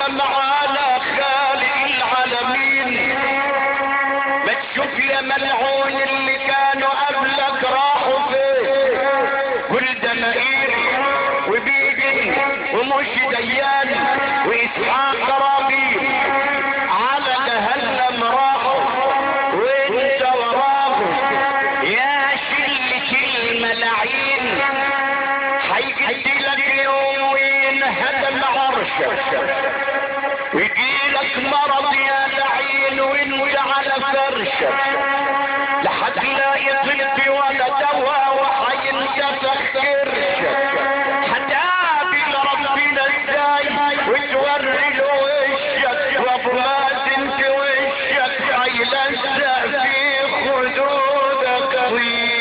السلام على خالق العالمين ما تشوف يا ملعون اللي كانوا قبلك راحوا فين كل دمائر وبيجن ومش ديان واسحاق رابيل على جهنم راحوا وانت وراهم يا شلة الملاعين هيجي لك يوم وينهدم عرشك ويجيلك مرض يا لعين وانت على فرشك لحد لا يطب ولا دواء وحينتفخ كرشك هتقابل ربنا ازاي وتوري له وشك وابو مازن في وشك هيلزق في خدودك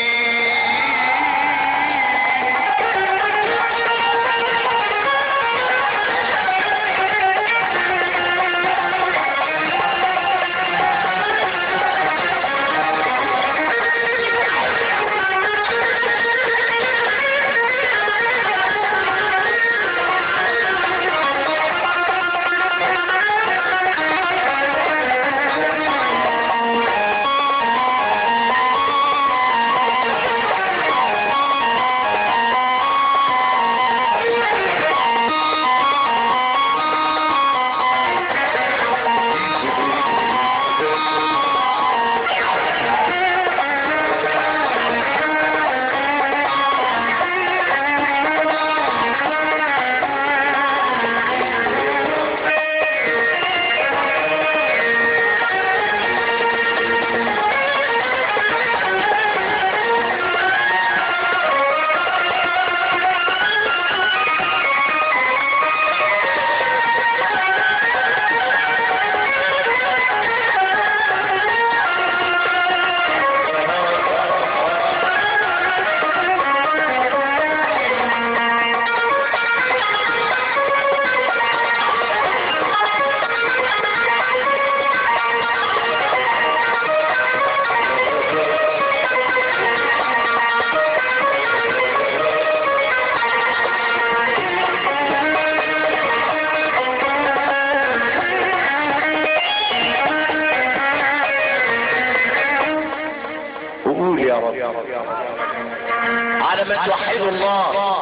وقول يا رب على ما توحدوا الله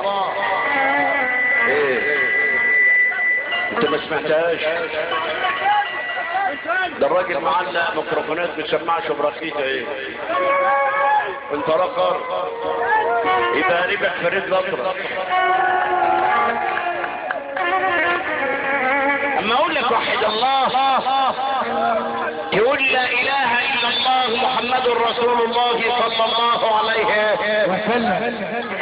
ايه انت ما سمعتهاش ده الراجل معلق ميكروفونات ما سمعش برخيصه ايه انت رقر يبقى ربح فريد الاطرش اما اقول لك وحد الله يقول لا اله الا الله محمد رسول الله صلى الله عليه وسلم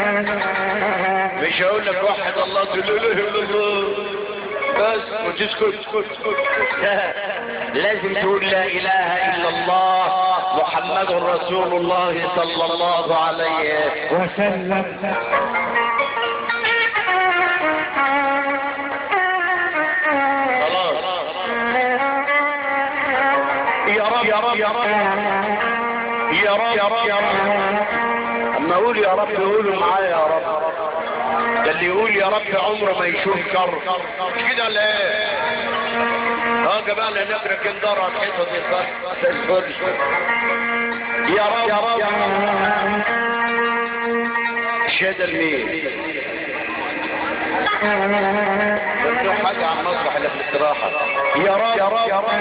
مش هقول لك وحد الله تقول لا اله الا الله بس وتسكت لا، لازم تقول لا اله الا الله محمد رسول الله صلى الله عليه وسلم خلاص يا رب يا رب يا رب يا رب يا رب يا رب اما اقول يا رب قولوا معايا يا رب ده اللي يقول يا رب عمره ما يشوف كر مش كده ولا ايه اه جماعة نقرا كم دار الحيطة دي صح يا رب يا رب الشهادة لمين؟ قلت حاجة عن مصلحة اللي في الاستراحة يا رب يا رب يا رب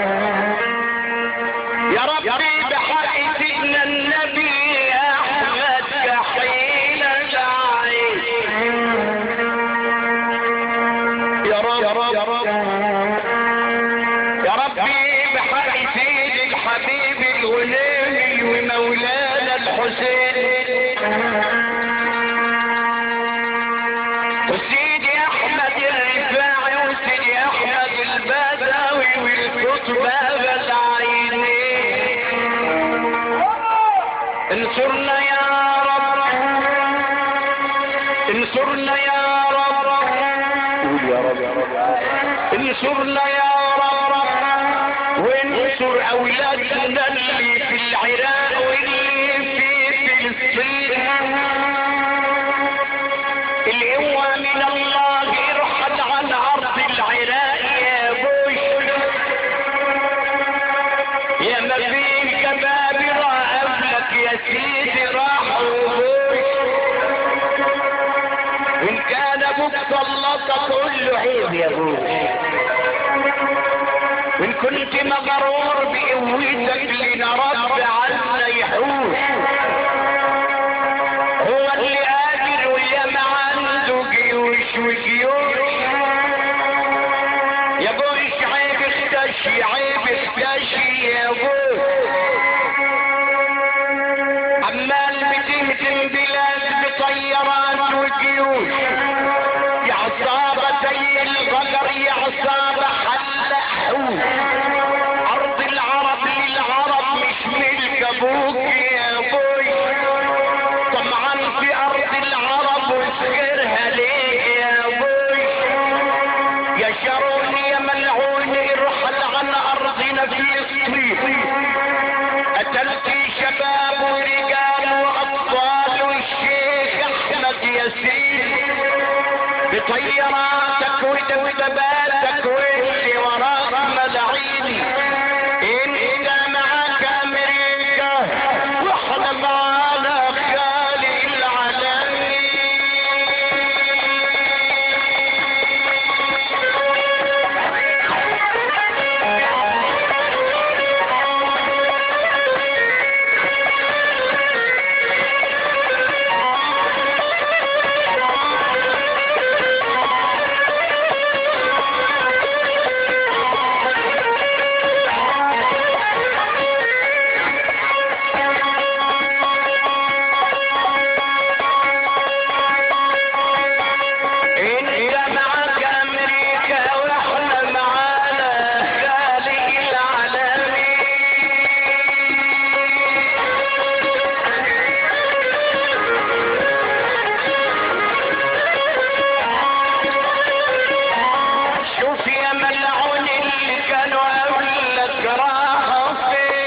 يا ربي بحق سيدنا النبي احمد كحيل داعي يا رب يا رب يا رب يا ربي بحق سيد الحبيب الغلامي ومولانا الحسين وسيدي احمد الرفاعي وسيدي احمد البدوي والكتب بالعينين انصرنا يا رب انصرنا يا رب قول يا رب يا رب انصرنا يا رب وانصر اولادنا اللي في العراق واللي في فلسطين القوة من الله ارحل عن عرض العراق يا ابو غلطك قول له عيب يا ابوي وان كنت مغرور بقوتك لنا رب عنا يحوش هو اللي قادر ويا ما عنده جيوش وجيوش يا بوش عيب اختشي عيب اختشي يا بوش عمال بتهدم بلاد بطيران وجيوش يا عصابة زي الغدر يا عصابة حلق حوش أرض العرب للعرب مش ملك أبوك يا بوي طمعا في أرض العرب وسخرها ليه يا بوي يا شرون يا ملعون ارحل عن أرضنا فلسطين قتلت شباب ورجال وأطفال والشيخ أحمد ياسين بطيراتك ودبدباتك واللي وراك ملاعيني انت معاك امريكا واحنا معانا خالي العالمي انت معاك امريكا واحنا معانا خالق العالمي شوف يا ملعون اللي كانوا قبلك راحوا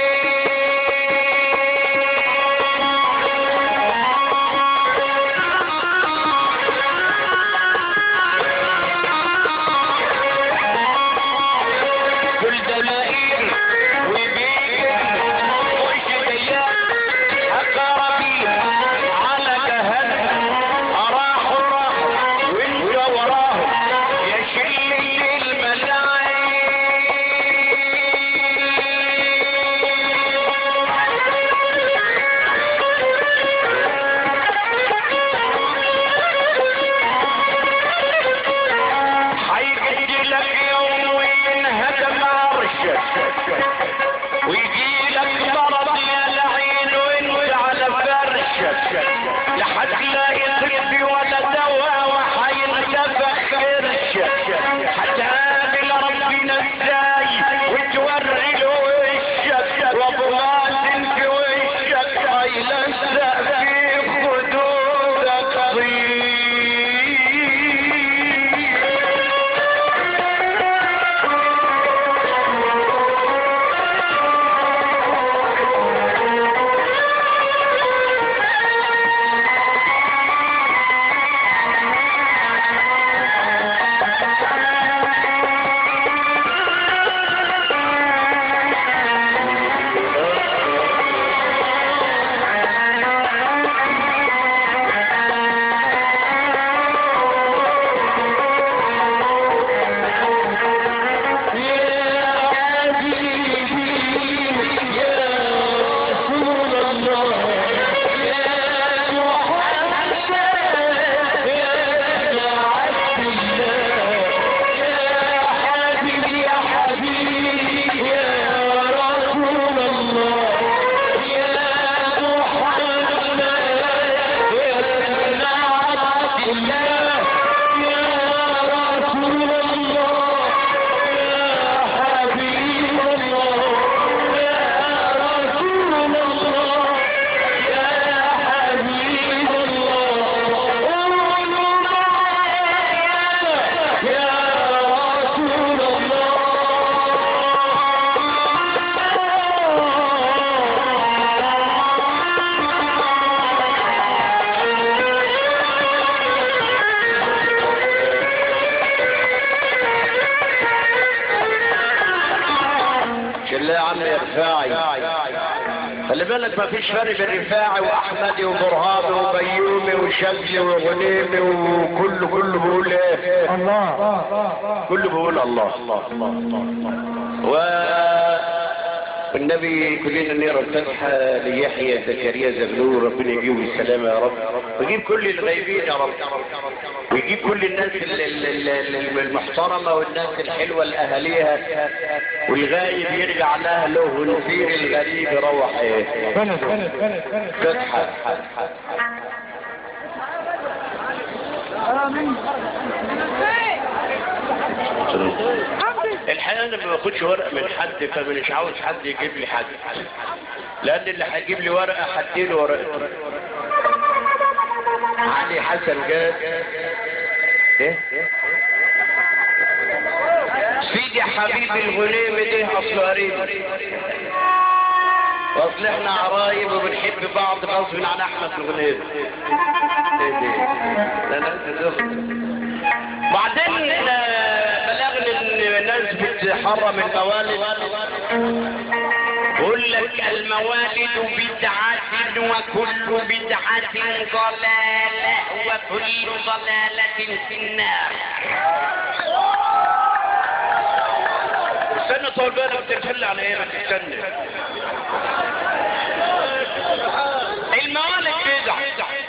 كل دلائل وبيت وشديات أقربين على جهنم أراحوا راحوا وانت وراهم يا شلة الملاعين هيجي لك يوم وينهدم عرشك ويجي لك مرض يا لعين وانت على فرشك لحد لا يطفي ولا دواء وحينتفخ كرشك هتقابل ربنا ازاي وتوري له وشك وابو مازن في وشك هيلزق في خدودك طين شو اللي يا عم يا رفاعي خلي بالك ما فيش فرق بين رفاعي واحمدي وبرهامي وبيومي وشمسي وغنيمي وكله كله بيقول ايه الله كله بيقول الله الله الله و والنبي كلنا نقرا الفاتحه ليحيى زكريا زغلول ربنا يجيبه السلامه يا رب ويجيب كل الغايبين يا رب ويجيب كل الناس ال- ال- ال- ال- المحترمه والناس الحلوه لاهاليها والغايب يرجع لاهله والنذير الغريب يروح ايه بلد بلد بلد بلد فتحه الحقيقه انا ما باخدش ورقه من حد فمش عاوز حد يجيب لي حد لان اللي هيجيب لي ورقه هديله ورقته علي حسن جاد ايه سيدي حبيبي الغليم ده اصل قريب واصل احنا عرايب وبنحب بعض غصب عن احمد الغليم ايه ده لا لا انت زفت. بعدين آه، بلغني ان الناس بتحرم الموالد يقول لك الموالد بدعة وكل بدعة ضلالة وكل ضلالة في النار استنى طول بالك بتتكلم على ايه ما تستنى الموالد بدعة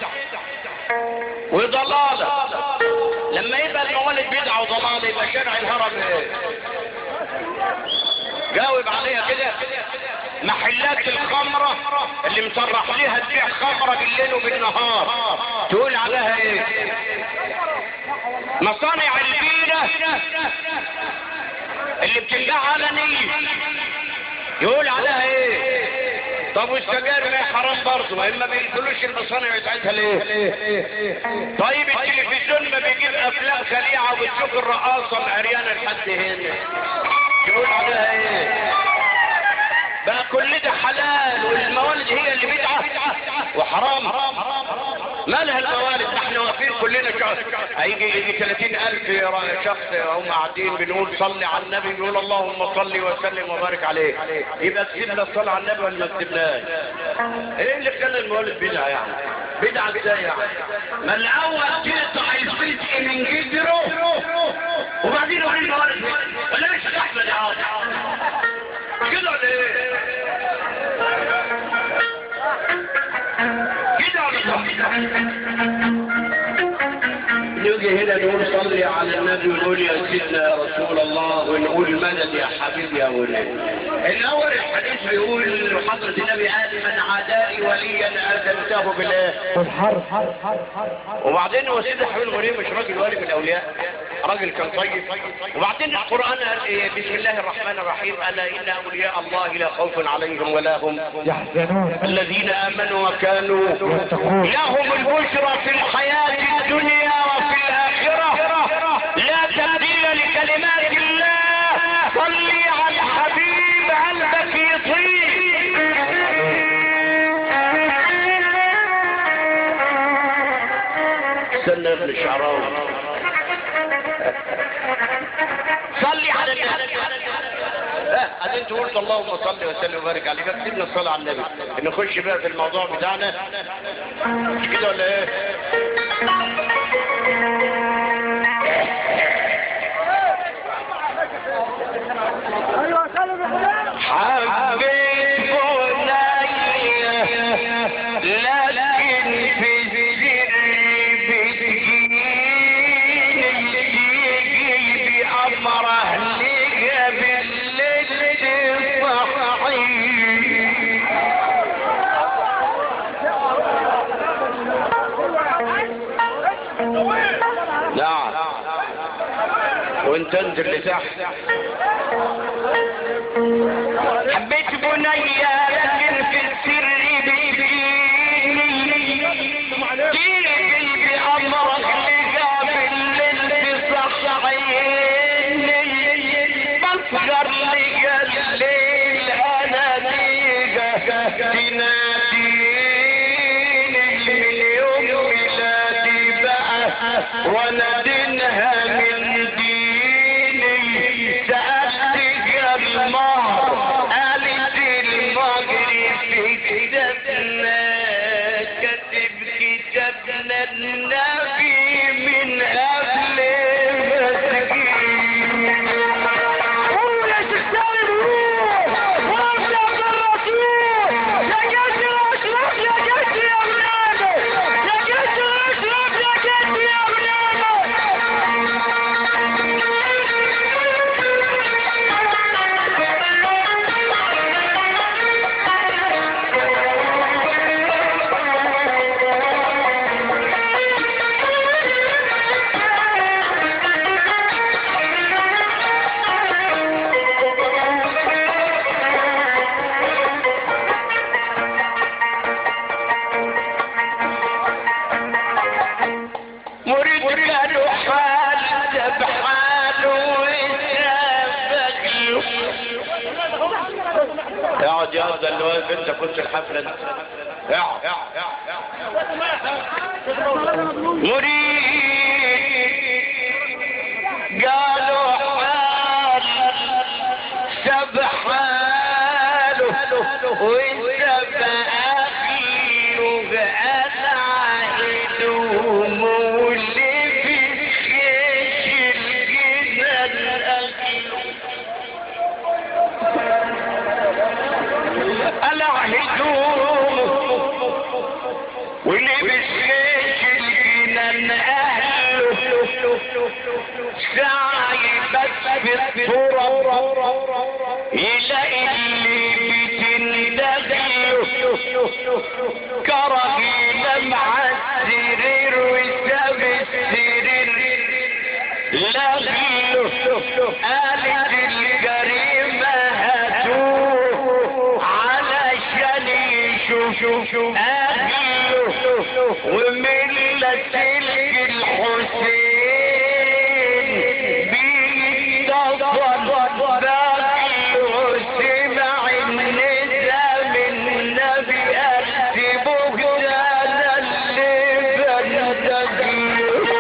وضلالة لما يبقى الموالد بدعة وضلالة يبقى شرع الهرم ايه جاوب عليها كده محلات الخمرة اللي مصرح ليها تبيع خمرة بالليل وبالنهار تقول عليها ايه مصانع البيرة اللي بتنباع علنية يقول عليها ايه طب والسجاير ما هي حرام برضه ما ما بيقتلوش المصانع بتاعتها ليه طيب التلفزيون ما بيجيب افلام خليعه وبتشوف الرقاصه العريانه لحد هنا يقول عليها ايه بقى كل ده حلال والموالد هي اللي بدعه وحرام مالها الموالد احنا واقفين كلنا شخص هيجي يجي 30000 شخص هم قاعدين بنقول صلي على النبي بيقول اللهم صل وسلم وبارك عليه يبقى كسبنا الصلاه على النبي ولا ما كسبناش ايه اللي خلى الموالد بدعه يعني بدعه ازاي يعني ما الاول تقطع الفلك من جدره وبعدين يقول الموالد ولا مش احمد يا عاطف كده ولا ايه كده ولا نيجي هنا نقول صلي على النبي ونقول يا سيدنا يا رسول الله ونقول مدد يا حبيبي يا ولد الاول الحديث بيقول إن حضرة النبي قال من عدائي وليا اذنته بالله والحرب حرب حرب حرب حرب وبعدين هو سيدنا حبيب المريم مش راجل ولي من الاولياء راجل كان طيب وبعدين القران قال إيه بسم الله الرحمن الرحيم الا ان اولياء الله لا خوف عليهم ولا هم يحزنون الذين امنوا وكانوا يتقون لهم البشرى في الحياة الدنيا وفي الآخرة لا تبديل لكلمات الله صلي على الحبيب قلبك يطيب استنى يا ابن الشعراوي صلي على النبي لا بعدين تقول اللهم صل وسلم وبارك عليه سيبنا الصلاه على النبي نخش بقى في الموضوع بتاعنا مش كده ولا ايه حبيت بنية لكن في السر بتجيني يجي بأمره لك بالليل تصحي نعم وانت انت اللي تحت حبيت بنية لكن في السر بيجيني جيبي بأمرك لقى بالليل تصحيني بصغر لقى الليل انا ديقة تناديني من يوم ميلادي بقى وانا دينها من ديني سألتك المهر قالت المغرب في له اقعد يا ده اللي واقف انت كنت الحفله دي اقعد مريد قالوا حال سب حاله وانت بأخيه أسعد ومولي في خيش الجنة أخيه قلع هدومه ولبس خيش الجنان اهله سعي بس في التراب يلاقي اللي بتندغله كره لمع السرير وساب السرير لغله قالت الجريمة هاتوه علشان يشوف أهله ومن سلك الحسين بيتصل باقله سمع النداء من النبي أكتبه كان اللي بندقله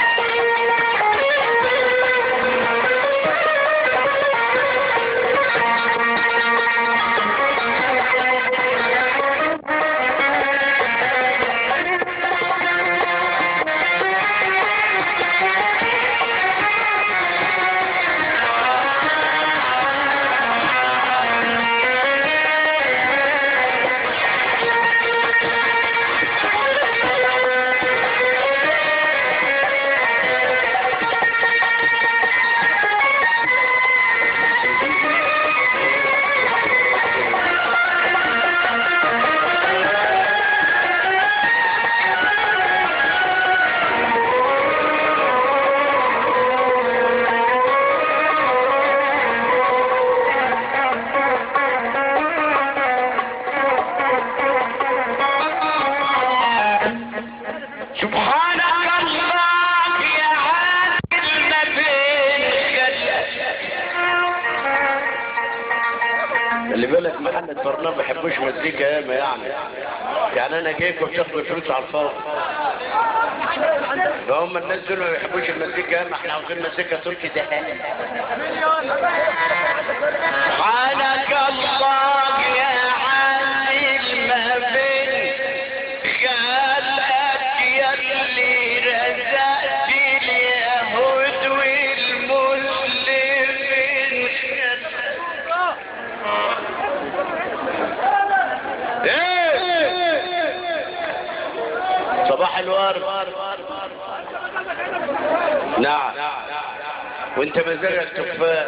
سبحانك الله يا عادل ما بين اللي بالك محمد برنامج ما بيحبوش مزيكا ياما يعني يعني انا جايكم تاخدوا فلوس على الفاضي ده هم الناس دول ما بيحبوش المزيكا ياما احنا عاوزين مزيكا تركي ده سبحانك الله يا عادل ما بين خلقك يا اللي رزقت اليهود والمسلمين صباح الورد نعم وانت مزرعك تفاح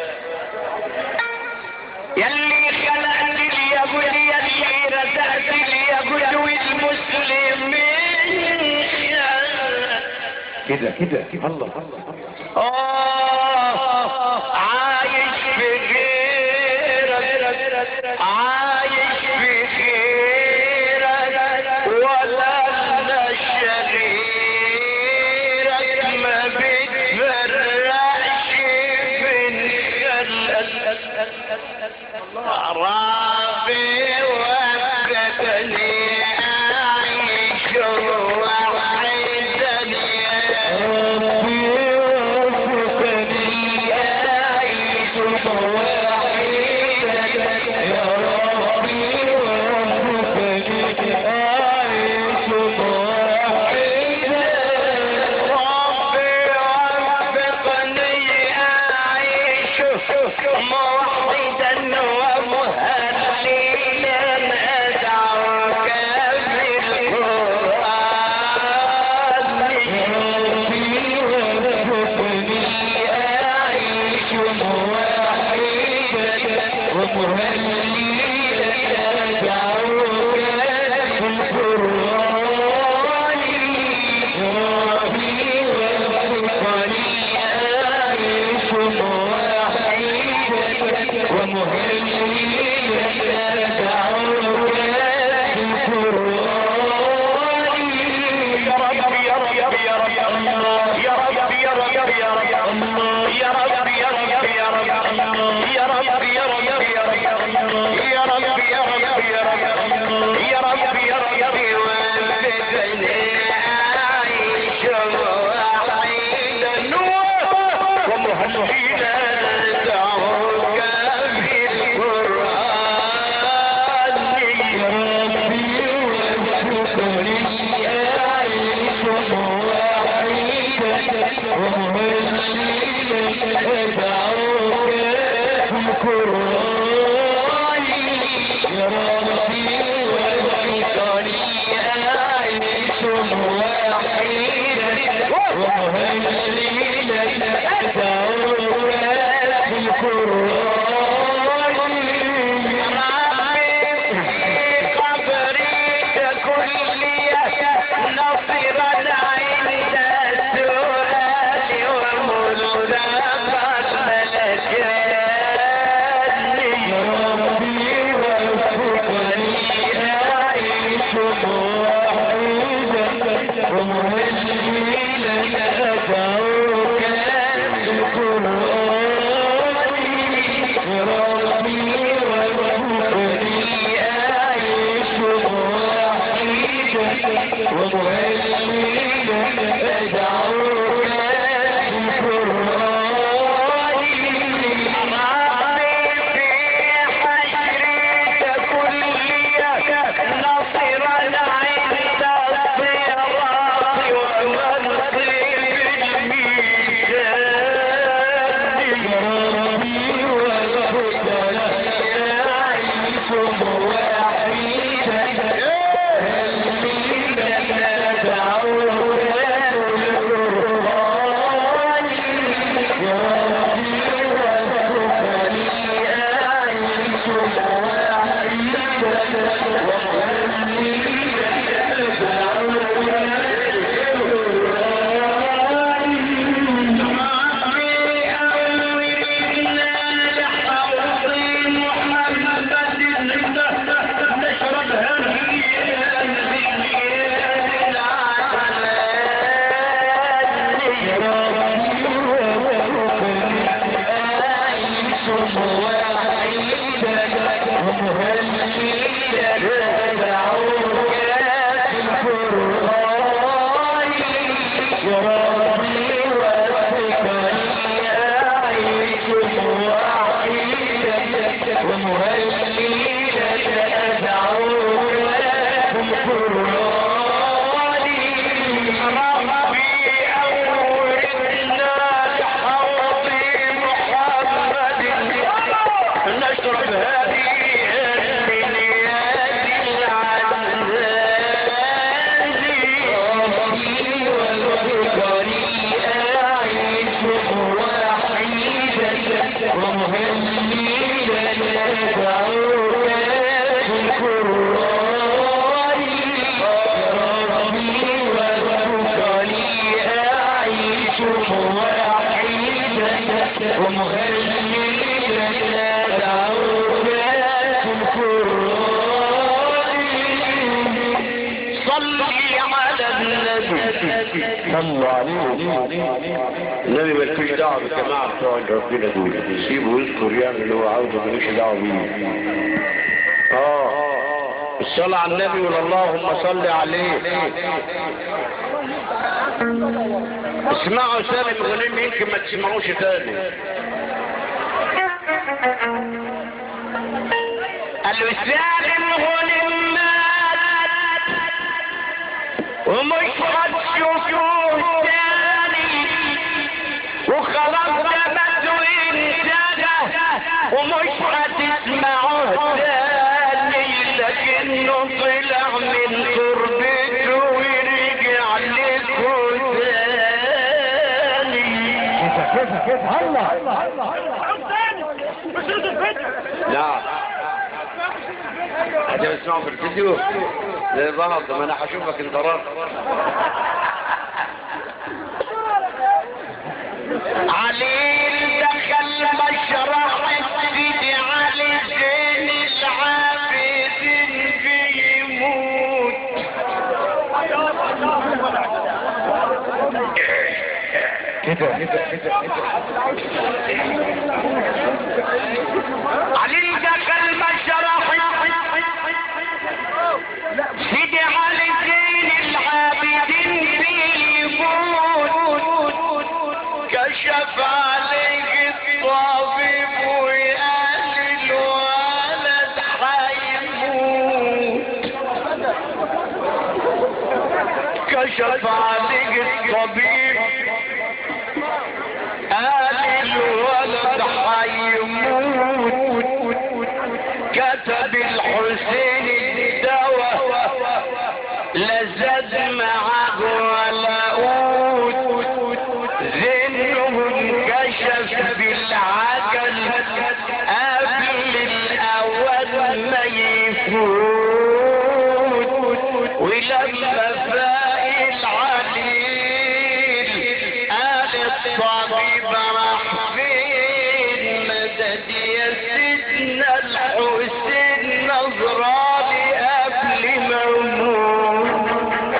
يلي خلقت اليهود يلي رزقت اليهود والمسلمين كده كده الله الله آه عايش في غيرك عايش في خيرك ولا لنا شريرك ما بتفرقش بين خلقك ربي وفقني أعيش وحدني ربي وفقني أعيش وحدني يا ربي وفقني أعيش وحدني ربي وفقني أعيش موحدا ومهللا أدعوك بالقرآن ربي وفقني أعيش موحدا ومهللا أدعوك بالقرآن ربي وفقني أعيش موحدا ومهللا صلوا عليه النبي مالكوش دعوه بالجماعه بتوع ربنا دول سيبه يذكر يعمل اللي هو عاوزه ملوش دعوه بيه اه الصلاة على النبي ولا اللهم صل عليه اسمعوا سالم غنيم يمكن ما تسمعوش تاني قالوا سالم غنيم مات ومش هتشوفوه تاني وخلاص ده مات وانتهى ومش هتسمعوه تاني لكنه طلع من تربته ورجع لكم تاني كيف كيف هلا لا هذا بسمعه في الفيديو زي بعض ما انا هشوفك انت راس علي دخل مشرح سيدي علي زين العابدين بيموت كده كده علي دخل مشرح سيدي علي زين العابدين بيموت كشف عليه الطبيب وقال الولد حيموت كشف عليه الطبيب قال الولد حيموت كتب الحسين الدواء لا زاد معه ولا قوت ذنهم كشف بالعجل قبل الاول ما يفوت ولما فاق العليل قال الطبيب راح فين مدد يا سيدنا الحسين نظراني قبل ما اموت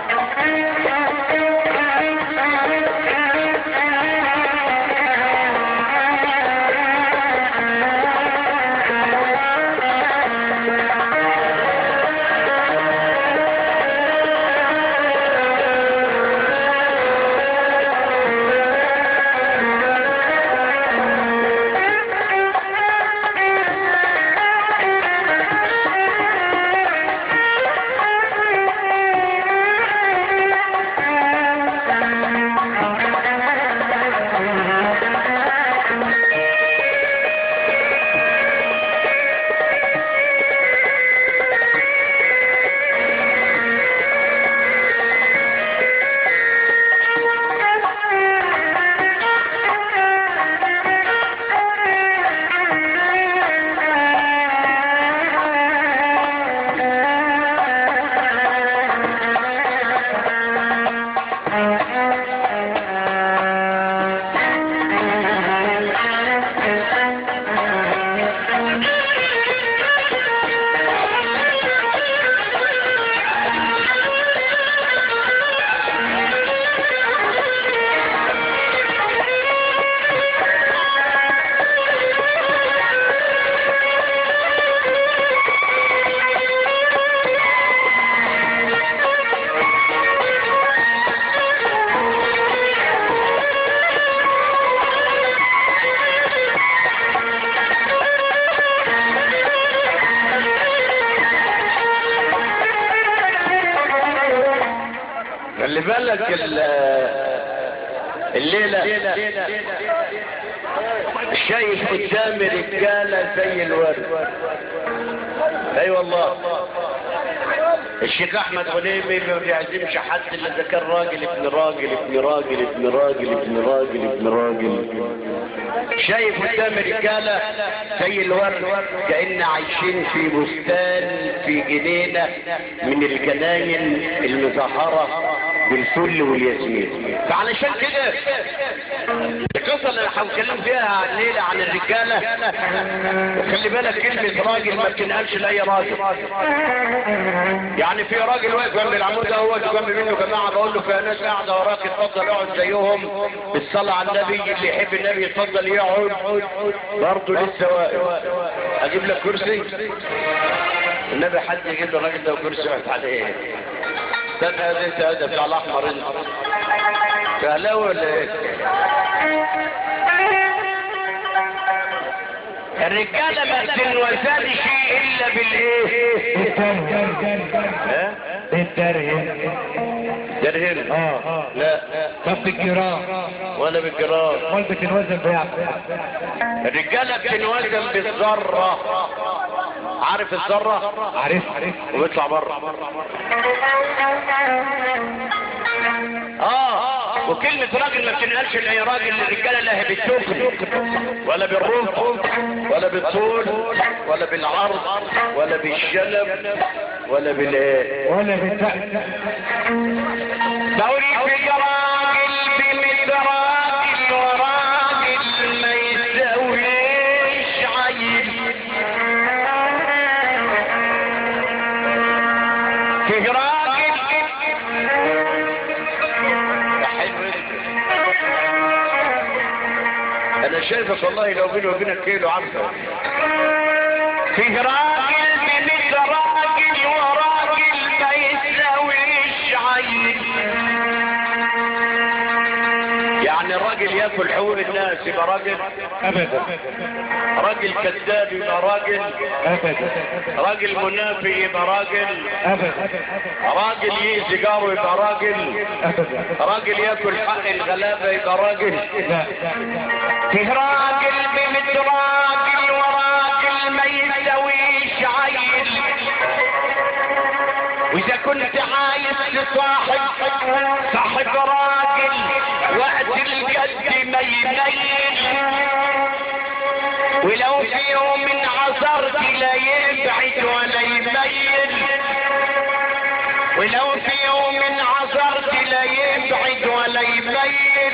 خلي بالك ال- الليلة شايف قدامي رجالة زي الورد اي والله الشيخ احمد غنيمي ما بيعزمش حد الا اذا كان راجل ابن راجل ابن راجل ابن راجل ابن راجل ابن راجل شايف قدامي رجاله زي الورد كأن عايشين في بستان في جنينه من الجناين المزهره بالفل والياسمين فعلشان كده القصه اللي هنتكلم فيها الليله عن الرجاله وخلي بالك كلمه راجل ما بتنقلش لاي راجل يعني في راجل واقف جنب العمود ده هو جنب منه جماعه بقول له في ناس قاعده وراك اتفضل اقعد زيهم بالصلاه على النبي اللي يحب النبي يتفضل يقعد برضه لسه واقف اجيب لك كرسي النبي حد يجيب له الراجل ده كرسي يقعد عليه استنى يا زيت هذا بتاع الاحمر انت فهلاوي ولا ايه؟ الرجاله ما تنوزان شيء الا بالايه؟ ها؟ بالدرهم درهم اه لا طب بالجرام ولا بالجرام امال بتنوزن بيع الرجاله بتنوزن بالذره عارف الذره عارف عارف ويطلع بره اه وكلمة راجل ما بتنقلش لاي راجل للرجالة لا هي بالتخن ولا بالرمح ولا بالطول ولا بالعرض ولا بالشلب ولا بالايه ولا بالتأ دوري في راجل بمثل راجل وراجل ما يسويش عيل في راجل يا حلو انت. انا شايفك والله لو بيني وبينك كيلو عارفه في راجل بمثل راجل وراجل ما يساويش عيل يعني الراجل ياكل حقوق الناس يبقى راجل ابدا راجل كذاب يبقى راجل ابدا راجل منافق يبقى راجل ابدا راجل يأذي جاره يبقى راجل ابدا راجل ياكل حق الغلابه يبقى راجل لا في راجل بمثل راجل وراجل ما يسويش عيل كنت عايز تصاحب صاحب راجل وقت الجد ما يميل ولو في يوم عثرت لا يبعد ولا يميل ولو في يوم عثرت لا يبعد ولا يميل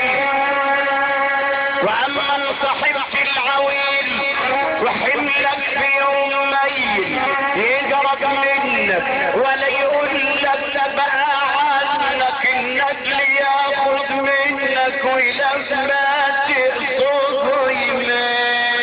واما ان صحبت العويل وحملك في يوم ميل يجرب منك ولا يقول لك بقى عنك النجل ياخد منك ولما تقصد يميل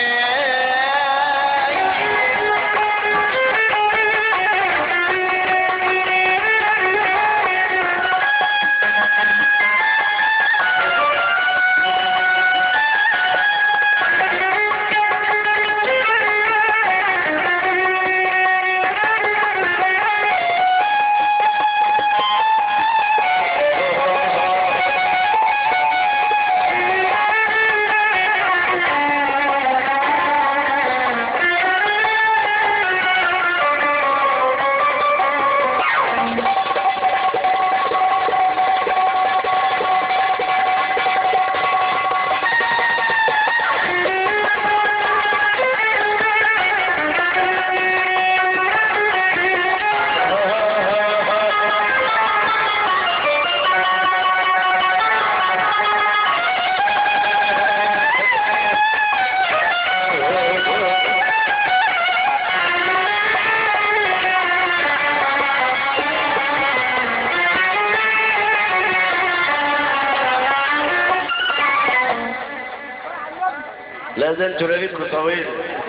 لا ده انتوا ليلتكم طويل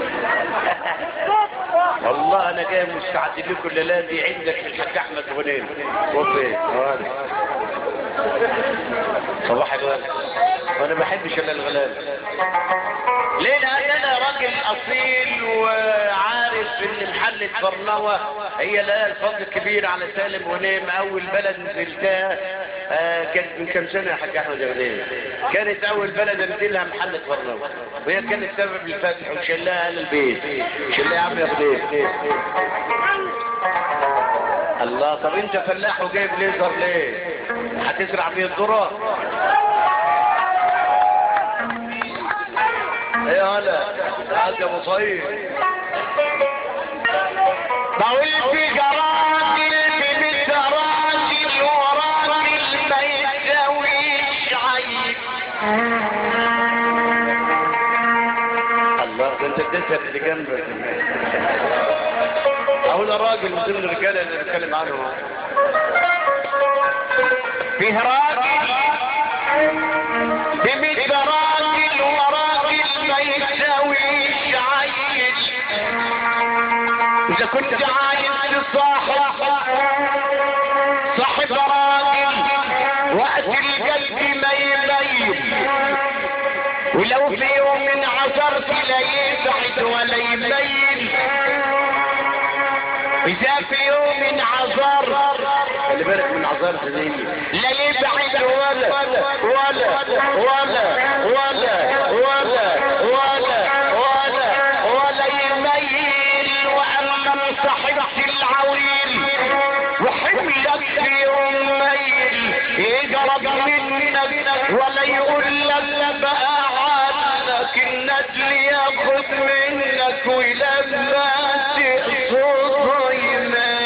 والله انا جاي مستعد لكم الليله دي عندك الحاج احمد غنيم وفين صباح الورد وانا ما بحبش الا الغلاب ليه لان انا راجل اصيل وعارف ان محلة برنوة هي لها الفضل الكبير على سالم غنيم اول بلد نزلتها آه كانت من كم سنه يا حاج احمد غنيم كانت اول بلد انزلها محلة برنوة وهي كانت سبب الفتح وشلاها اهل البيت شلاها يا عم يا غنيم الله طب انت فلاح وجايب ليزر ليه هتزرع بيه الذره ايه هلا تعال يا ابو صيد بقول في جراجل في راجل وراجل ما يساويش عيب الله ده انت اديتها اللي جنبك اهو ده راجل من ضمن الرجاله اللي بنتكلم عنهم فيه راجل بمثل راجل وراجل ما يساويش عيل اذا كنت عايز تصاحب صاحب راجل وقت القلب ما يميل ولو في يوم عثرت لا يبعد ولا يميل إذا في يوم عذر خلي بالك من عذر زي لا يبعد ولا ولا ولا ولا ولا ولا ولا ولا يميل وأما من صحبت العويل وحملك في يوم ميل يقرب منك ولا يقول لك بقى عنك النجل ياخد منك ولما تقصد يميل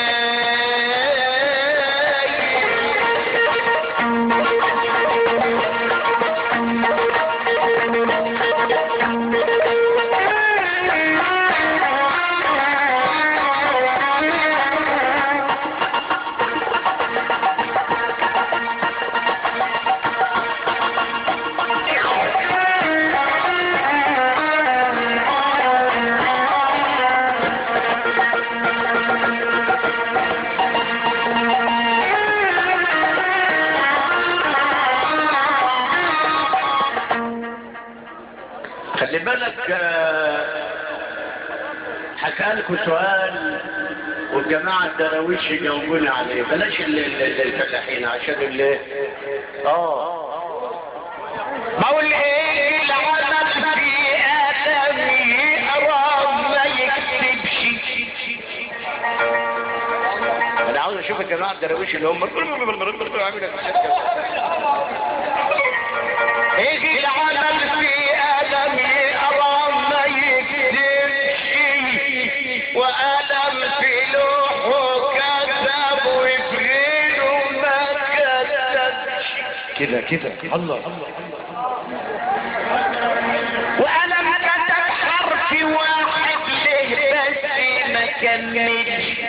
خلي بالك آه، حكى لكم سؤال والجماعة الدراويش يجاوبون عليه بلاش ال- ال- ال- الفلاحين عشان اللي اه بقول ايه العمل في ادمي ارام ما يكتبش انا عاوز شوف يا جماعه الدراويش اللي هم ايه العمل في ادم يقرا ما يكذبش وألم في لوحه كتب وفي غيره ما كتبش كده كده الله وألم كتب حرف واحد له بس ما كملش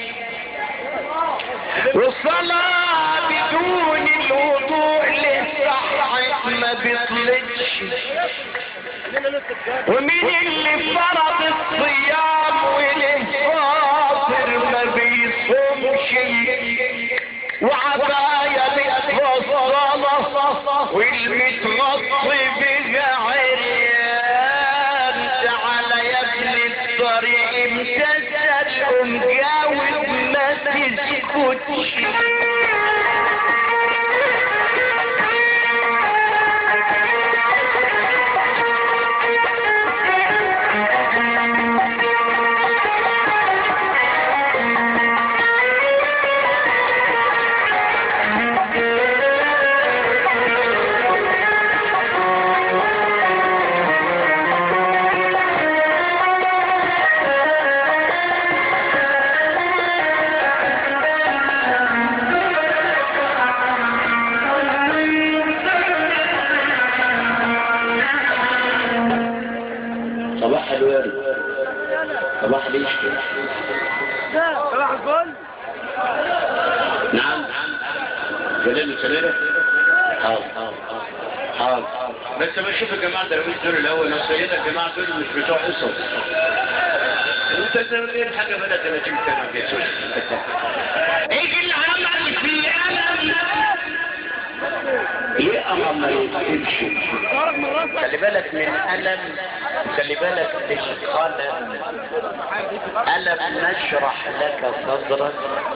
والصلاة بدون الوضوء للصحة ما بيطلقش ومين اللي فرض الصيام والفاطر ما بيصومش وعباية متفصلة والمتغطي بها عريان تعالى يا ابن الطريق امتثل ومجاوب ما تسكتش صباح الورد صباح العشق صباح الفل نعم جلال السلالة حاضر حاضر بس ما نشوف الجماعة الدراويش دول الأول نصيحة الجماعة دول مش بتوع قصص انت زمان حاجة بقى 30 سنة في سوش ايه العمل في ألم ليه أمر ما يكتبش خلي بالك من ألم خلي بالك من قلم ألم نشرح لك صدرك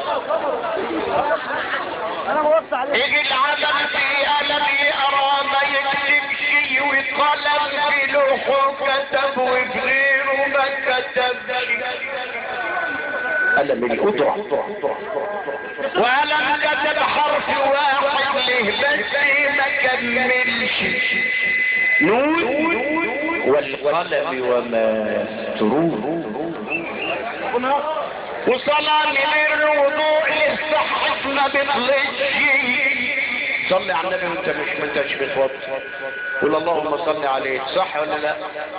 انا موصى عليك يجي العمل في ألم يقرا ما يكتب شيء وقلم في لوحه كتب وفي غيره ما كتبش ألم القدرة وألم كتب حرف واحد له بس ما كملش نون والقلم وما ترون وصلاة من الوضوء للصحة ما بيطلعش صلي على النبي وانت مش ما انتش بتوضى قول اللهم صل عليه صح ولا لا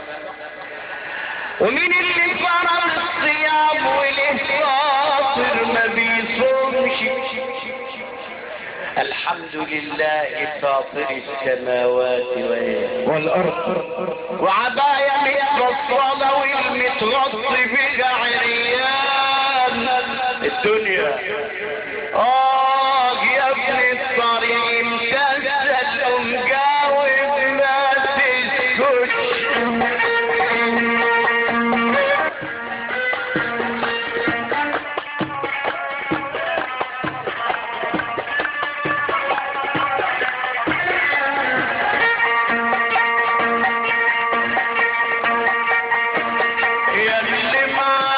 ومين اللي فرض الصيام والافطار ما بيصومش الحمد لله فاطر السماوات والارض والأرض وعباية متفصلة والمتغطي بها عريان الدنيا اه يا ابن الطريق امتثل ومجاوب ما تسكتش يا اللي ما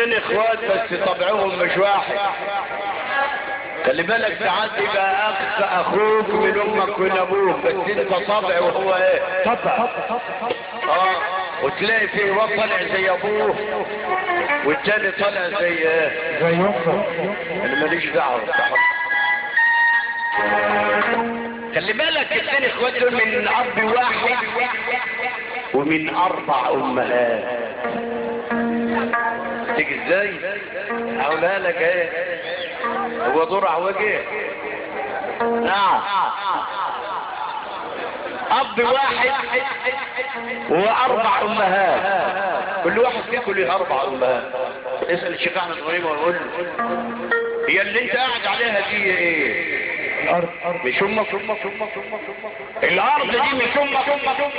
اتنين اخوات بس طبعهم مش واحد خلي بالك ساعات يبقى اخ اخوك من امك ومن ابوك بس انت طبع وهو ايه طبع اه وتلاقي في واد طالع زي ابوه والتاني طالع زي ايه زي امك انا ماليش دعوه خلي بالك الاثنين اخوات دول من اب واحد ومن اربع امهات تيجي ازاي اقولها لك ايه هو دور عوجه نعم اب واحد واربع امهات كل واحد فيكم له اربع امهات اسال الشيخ احمد ابراهيم وقول له هي اللي انت قاعد عليها دي ايه الارض ارض مش امك امك امك امك الارض دي مش امك امك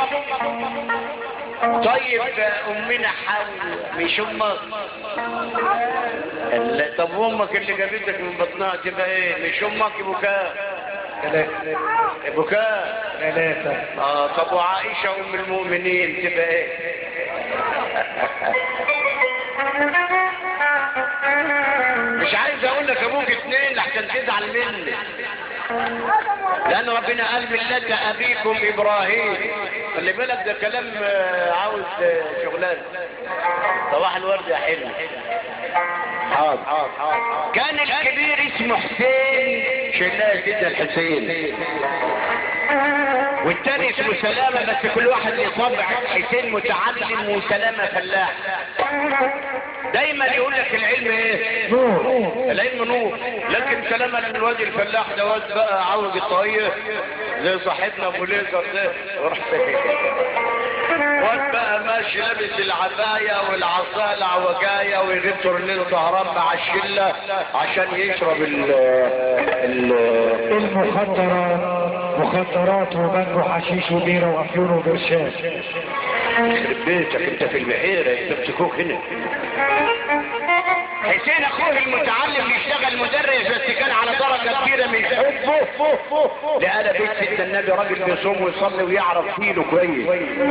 طيب امنا حواء مش امك لا، طب امك اللي جابتك من بطنها تبقى ايه مش امك بكاء ثلاثة بكاء ثلاثة اه طب وعائشه ام المؤمنين تبقى ايه مش عايز اقول لك ابوك اتنين لحسن تزعل مني لان ربنا قال ملة ابيكم ابراهيم خلي بالك ده كلام آه، عاوز آه، شغلانه صباح الورد يا حلو حاضر حاضر حاضر كان الكبير اسمه حسين شلاه جدا الحسين والتاني اسمه سلامة بس كل واحد له طبع حسين متعلم وسلامة فلاح دايما يقول لك العلم ايه نور العلم نور لكن سلامة الواد الفلاح ده واد بقى عوج الطاية زي صاحبنا ابو ليزر ده ورحت واد بقى ماشي لابس العباية والعصا العوجاية ويغيب تورنيدو طهران مع الشلة عشان يشرب ال ال المخدرات مخدرات وبنج وحشيش وبيرة وافيون وبرشام يخرب بيتك انت في البحيرة يمسكوك هنا حسين اخوه المتعلم يشتغل مدرس بس كان على درجة كبيرة من حبه لقى بيت سيدنا النبي راجل بيصوم ويصلي ويعرف دينه كويس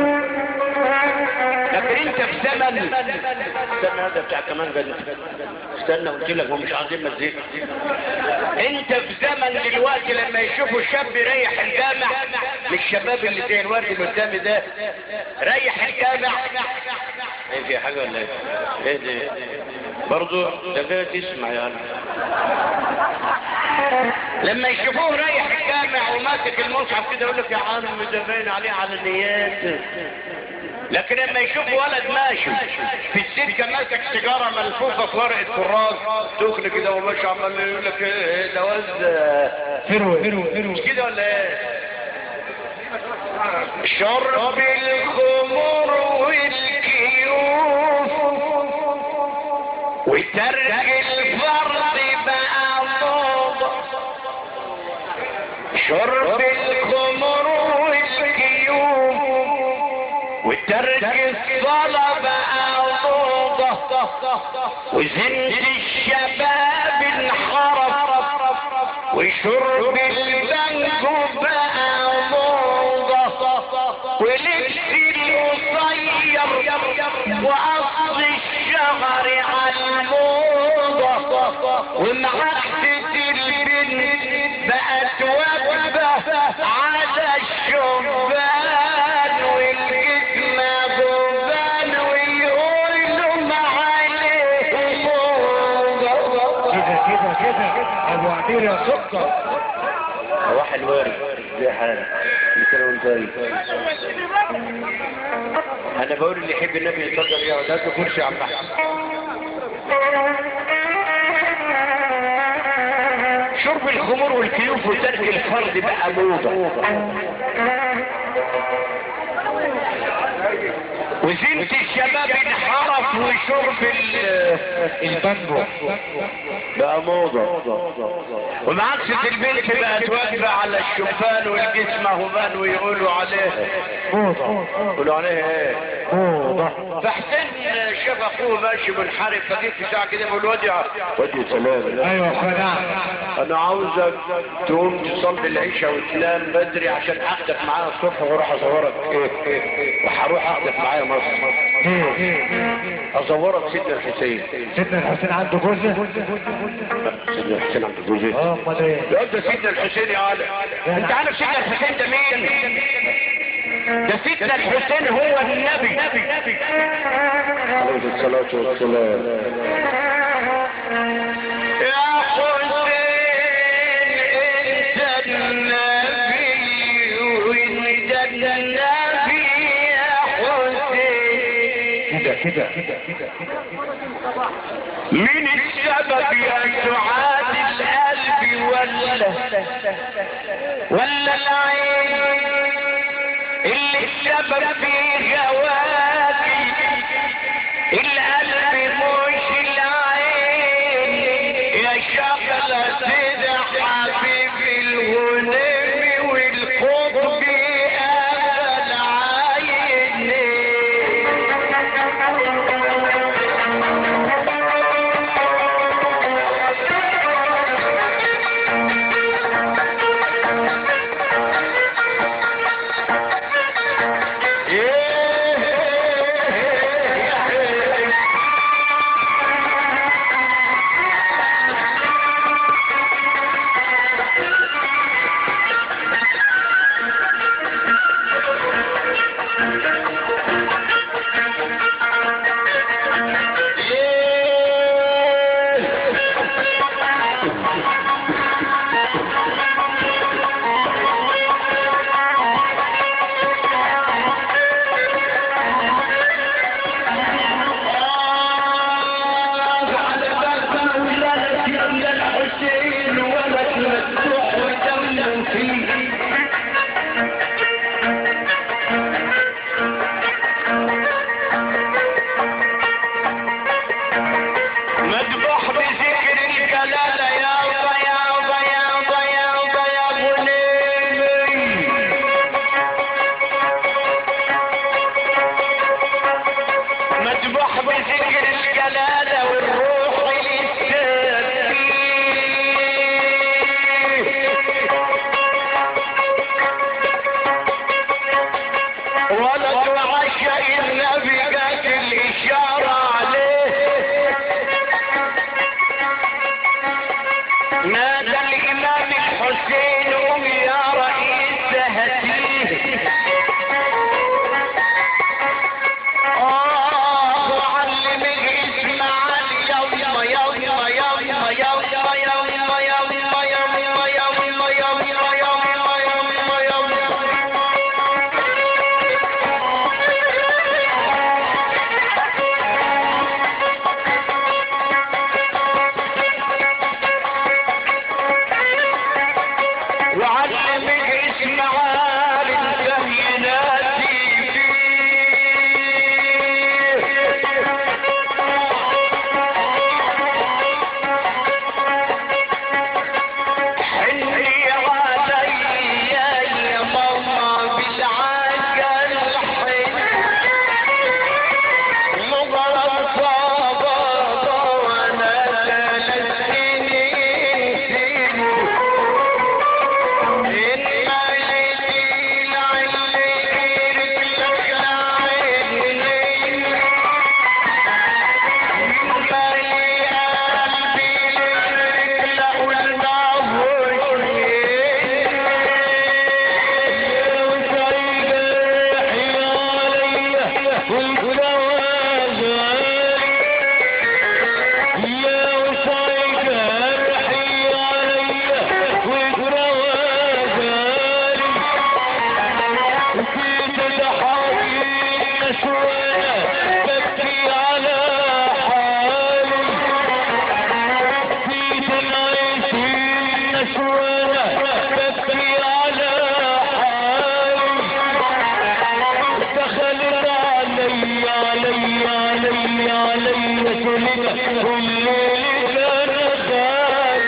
لكن انت في زمن استنى هذا بتاع كمان بدل استنى قلت لك هو مش عايزين مزيكا انت في زمن دلوقتي لما يشوفوا شاب يريح الجامع مش الشباب اللي زي الورد اللي قدامي ده ريح الجامع ايه في حاجه ولا ايه؟ ايه ده؟ برضه ده فيها تسمع يعني لما يشوفوه رايح الجامع وماسك المصحف كده يقول لك يا عم ده باين عليه على النيات لكن لما يشوف ولد ماشي في السكه ماسك سيجاره ملفوفه في ورقه كراس تغلي كده وماشي عمال يقول لك ايه ده وز فروة فروة فروة مش كده ولا ايه؟ شرب الخمر والكيوف وترك الفرض بقى موضة شرب الخمر والكيوف وترك الصلاة بقى موضة وزنت الشباب انحرف وشرب البنج بقى موضة ولبس القصير وقص الشعر على الموضة ومعدة البنت بقت وجبة على الشبان والجسم جبان ويقولوا عليه موضة كده كده كده ابو عدير يا سكر صباح الورد زي حالك مثل وانت انا بقول اللي يحب النبي يتفضل يقعد هات له كرسي يا عم احمد شرب الخمور والكيوف وترك الفرد بقى موضة وزنت الشباب انحرف وشرب ال- البنجو بقى موضة ومعكسة البنت بقت واجبة على الشبان والجسم هبان ويقولوا عليه موضة يقولوا عليه ايه فوضى فحسين شاف اخوه ماشي منحرف فجيت في ساعه كده بقول واد يا واد يا سلام ايوه قناع انا عاوزك تقوم تصلي العشاء وتنام بدري عشان احدث معايا الصبح واروح اصورك وهروح احدث معايا مصر اصورك سيدنا الحسين سيدنا الحسين عنده جوزة سيدنا الحسين عند جوزي اه امال ايه لا ده سيدنا الحسين يا علي انت عارف سيدنا الحسين ده مين ده سيدنا الحسين هو النبي عليه الصلاة والسلام يا حسين انت النبي وانت النبي يا حسين كده كده كده كده من السبب يا سعاد القلب ولا ولا العين اللي السبب في جوابي القلب مش العين يا شغلة سيدة حبيبي الغنم والقطب أبا الحسين ولد مفتوح ودم فيه مذبوح بذكر الجلالة يا بياض يا بياض يا غنيمي مذبوح بذكر الجلالة والروح للتنفيذ ولد عشاء النبي جات الإشارة عليه نادى الإمام الحسين قم يا رئيس هتيه آه معلمك اسمع يوم يوم يوم يوم يوم يوم يوم يوم يوم يوم يوم يوم وعلمك اسمع للبينات حني علي يا ماما بالعجل حن مغرب بابا وانا ثلاث سنين دخلت علي علي علي علي كل كل كان خال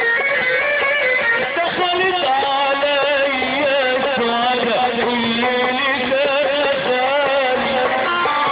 دخلت علي سعادة كل كان خال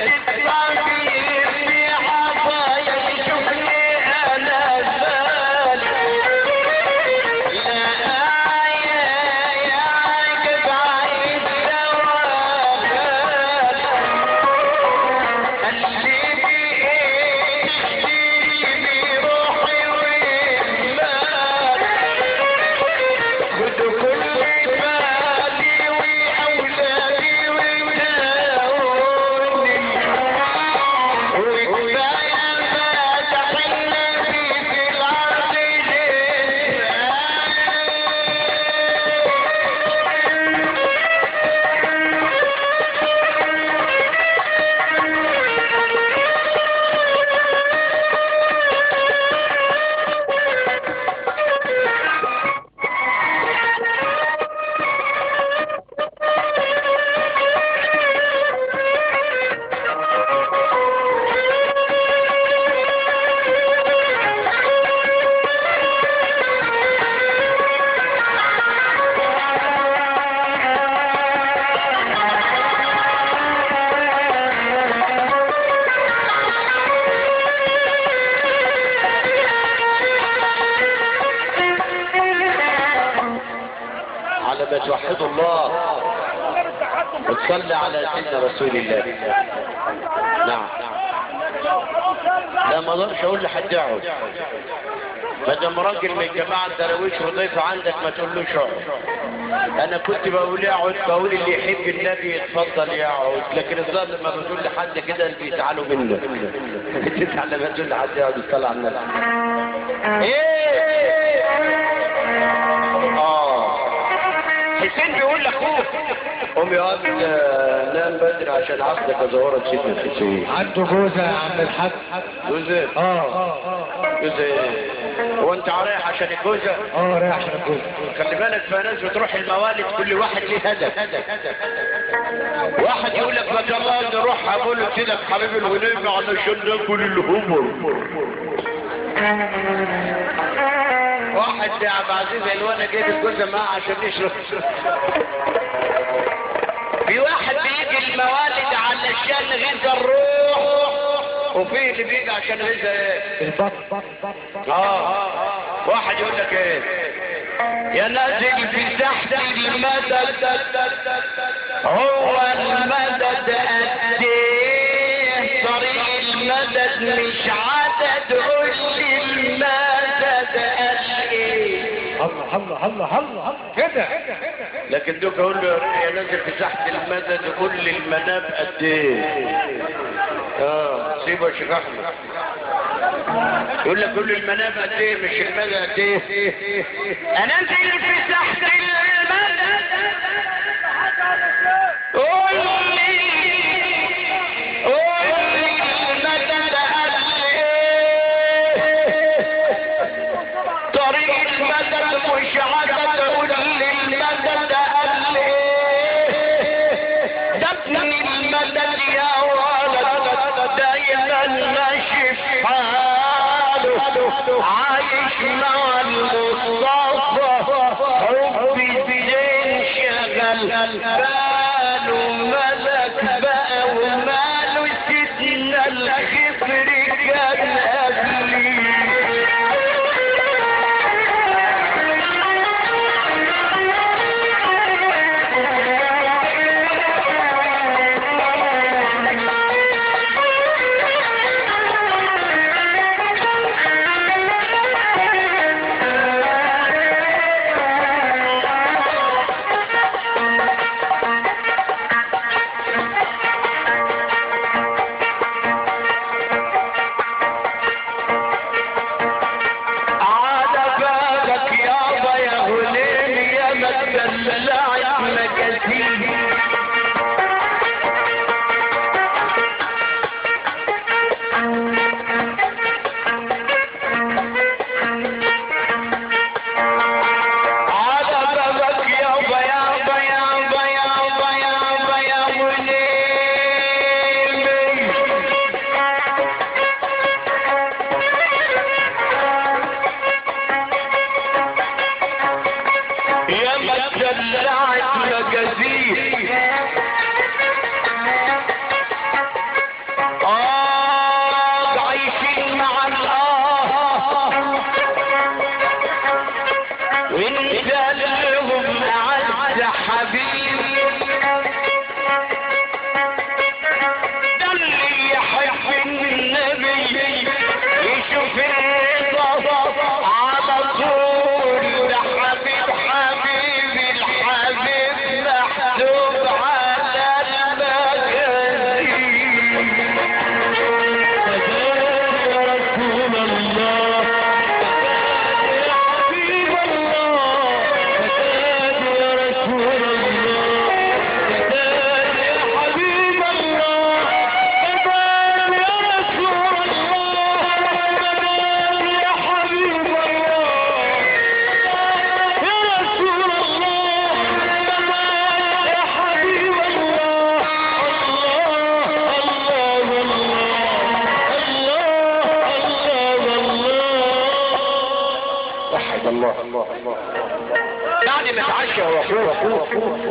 الطبيب في عطايا يشوفني انا بالي لا يا عقب عيد دواء اللي بيشتري بروحي ومالي خد كل بالي واولادي وداوني وكفايه ما تحلى في الارض على ما توحد الله وتصلي على سيدنا رسول الله نعم لا ما اقدرش اقول لحد يقعد ما دام راجل من جماعه الدراويش وضيف عندك ما تقولوش اقعد انا كنت بقول يقعد بقول اللي يحب النبي يتفضل يقعد لكن الظاهر لما بتقول لحد كده بيزعلوا منك بتزعل لما تقول لحد يقعد يصلي على النبي ايه اه حسين بيقول لاخوه قوم يا واد آه، نام بدري عشان عقدك ظهورك سيدنا الحسين عنده جوزة يا عم الحاج جوزة اه جوزة هو انت رايح عشان الجوزة اه رايح عشان الجوزة خلي بالك في ناس بتروح الموالد كل واحد ليه هدف واحد يقول لك ما شاء الله نروح اقول له كده حبيب الغنيمة علشان ناكل الهمر واحد يا عبد العزيز الوانا جايب الجوزة معاه عشان يشرب في واحد بيجي الموالد علشان غذا الروح وفي اللي بيجي عشان غذا ايه البط اه واحد يقول لك ايه يا نازل في تحت المدد هو المدد قد ايه طريق المدد مش عدد قول لي المدد قد ايه الله الله الله الله كده لكن دوك اقول له يا نازل في تحت المدد قول لي المناب قد ايه اه سيبه يا شيخ احمد يقول لك قول لي المناب قد ايه مش المدى قد ايه انزل في تحت المدد قول لي قول لي المدد قد ايه طريق المدد مش عدد قول لي المدد قد ايه ده ابن المدد يا ولد دايما ماشي في حاله عايش مع المصطفى حبي بينشغل باله ملك بقى وماله سيدنا الخفر كان قبلي الله بعد ما اتعشى هو اخوه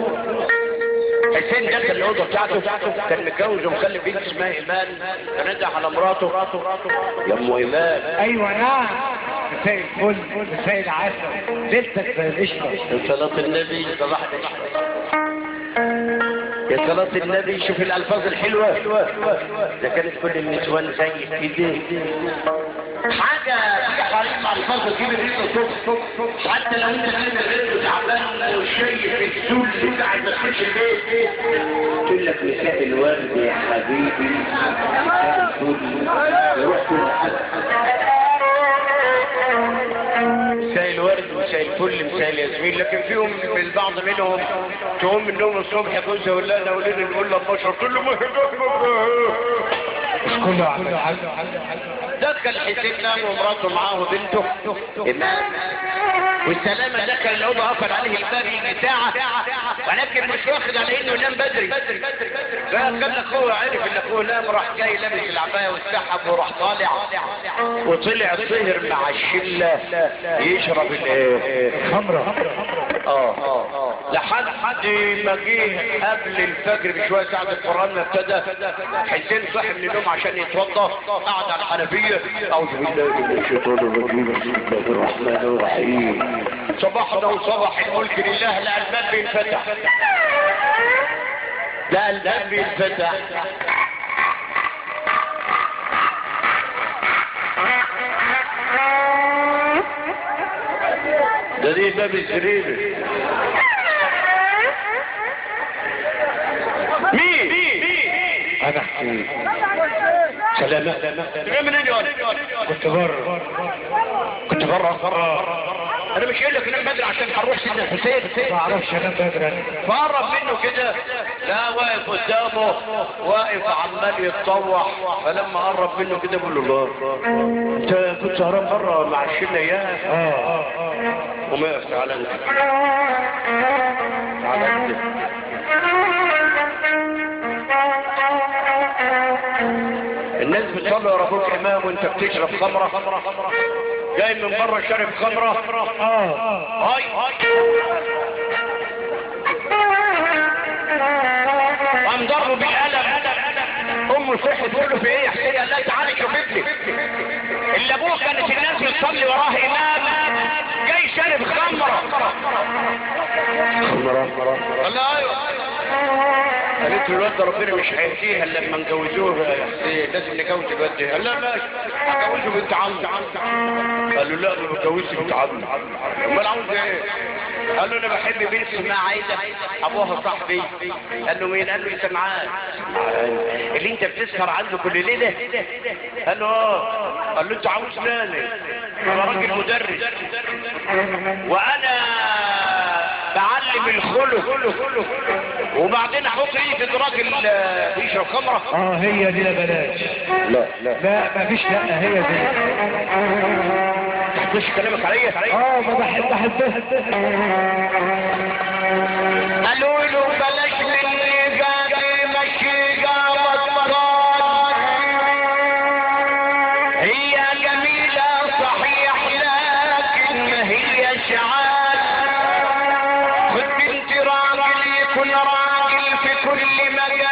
حسين دخل الاوضه بتاعته كان متجوز ومخلف بنت اسمها ايمان فنده على مراته يا ام ايمان ايوه نعم مساء الفل مساء العسل ليلتك زي القشطه يا صلاة النبي صباح يا صلاة النبي شوف الألفاظ الحلوة ده كانت كل النسوان زي كده حاجة في حريم مع الفاظ تجيب الريق صف حتى لو انت كنت غير تعبان وشايف السول بتاع ما تخش البيت تقول لك مساء الورد يا حبيبي مساء الفل يروح كل حد مساء الورد مساء الفل مساء الياسمين لكن فيهم البعض منهم تقوم من النوم الصبح جوزها يقول لها انا وليد نقول لها بشرب تقول له ما مش كله عم الحاج دخل حسين نام ومراته معاه وبنته إمام والسلامة دخل الأوضة قفل عليه الباب يجي ساعة ولكن مش واخد على إنه ينام بدري فكان أخوه عرف إن أخوه نام راح جاي لابس العباية والسحب وراح طالع وطلع سهر مع الشلة يشرب الايه خمره اه لحد حد ما جه قبل الفجر بشويه ساعه القران ما ابتدى حسين صاحي من النوم عشان يتوضا قعد على الحنفيه اعوذ بالله من الشيطان الرجيم بسم الله الرحمن الرحيم صباحنا وصباح الملك لله لا الباب بينفتح لا الباب بينفتح ده دي باب السرير مين انا سلامة جاي منين يا ولد؟ كنت بره كنت بره بره انا مش قايل لك نام بدري عشان هنروح سيدنا الحسين ما اعرفش انام بدري أنا. فقرب منه كده لا واقف قدامه واقف عمال يتطوح فلما قرب منه كده بقول له الله انت كنت سهران بره مع الشله يا اه اه اه وما يقف تعالى انت تعالى انت الناس بتصلي ورا ابوك امام وانت بتشرب خمره جاي من بره شارب خمره اه هاي هاي قام ضربه بالقلم امه صحت تقول له في ايه يا حسين قال لها تعالى شوف ابني اللي ابوه كانت الناس بتصلي وراه امام جاي شارب خمره خمره قال لها ايوه قالت له الواد ده ربنا مش هيهديها الا لما نجوزوه يا حسين لازم نجوز الواد ده قال لا ماشي هجوزه بنت عمي قال له لا ما بتجوزش بنت عمي امال عاوز ايه قال له انا بحب بنت اسمها عايده ابوها صاحبي قال له مين قال له انت معاه اللي انت بتسهر عنده كل ليله قال له اه قال له انت عاوز ناني انا راجل مدرس وانا بعلم الخلق وبعدين احط ايدي في راجل آه، بيشرب خمره اه هي دي لا بلاش لا لا لا مفيش لا هي دي تحطش كلامك عليا اه ما بحب بحبها قالوا له بلاش مني جاي مشي بطال هي جميلة صحيح لكن ما هي شعال خد بنت راجل يكون راجل في كل مجال